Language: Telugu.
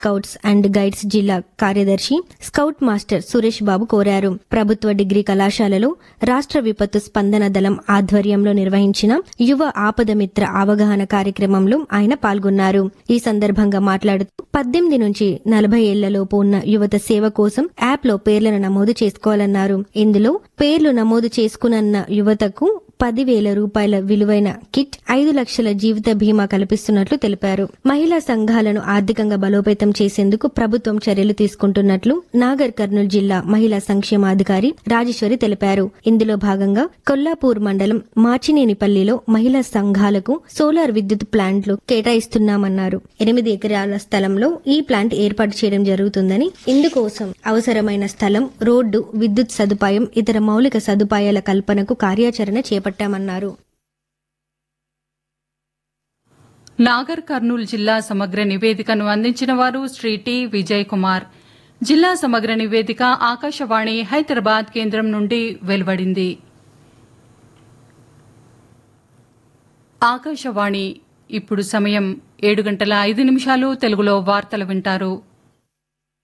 స్కౌట్స్ అండ్ గైడ్స్ జిల్లా కార్యదర్శి స్కౌట్ మాస్టర్ సురేష్ బాబు కోరారు ప్రభుత్వ డిగ్రీ కళాశాలలో రాష్ట్ర విపత్తు స్పందన దళం ఆధ్వర్యంలో నిర్వహించిన యువ ఆపద మిత్ర అవగాహన కార్యక్రమంలో ఆయన పాల్గొన్నారు ఈ సందర్భంగా మాట్లాడుతూ పద్దెనిమిది నుంచి నలభై ఏళ్లలోపు ఉన్న యువత సేవ కోసం యాప్ లో పేర్లను నమోదు చేసుకోవాలన్నారు ఇందులో పేర్లు నమోదు చేసుకున్న యువతకు పదివేల రూపాయల విలువైన కిట్ ఐదు లక్షల జీవిత బీమా కల్పిస్తున్నట్లు తెలిపారు మహిళా సంఘాలను ఆర్థికంగా బలోపేతం చేసేందుకు ప్రభుత్వం చర్యలు తీసుకుంటున్నట్లు నాగర్ కర్నూలు జిల్లా మహిళా సంక్షేమాధికారి రాజేశ్వరి తెలిపారు ఇందులో భాగంగా కొల్లాపూర్ మండలం మాచినేనిపల్లిలో మహిళా సంఘాలకు సోలార్ విద్యుత్ ప్లాంట్లు కేటాయిస్తున్నామన్నారు ఎనిమిది ఎకరాల స్థలంలో ఈ ప్లాంట్ ఏర్పాటు చేయడం జరుగుతుందని ఇందుకోసం అవసరమైన స్థలం రోడ్డు విద్యుత్ సదుపాయం ఇతర మౌలిక సదుపాయాల కల్పనకు కార్యాచరణ చేపట్టామన్నారు నాగర్ కర్నూలు జిల్లా సమగ్ర నివేదికను అందించిన వారు శ్రీ టి విజయ్ కుమార్ జిల్లా సమగ్ర నివేదిక ఆకాశవాణి హైదరాబాద్ కేంద్రం నుండి వెలువడింది ఆకాశవాణి ఇప్పుడు సమయం ఏడు గంటల ఐదు నిమిషాలు తెలుగులో వార్తలు వింటారు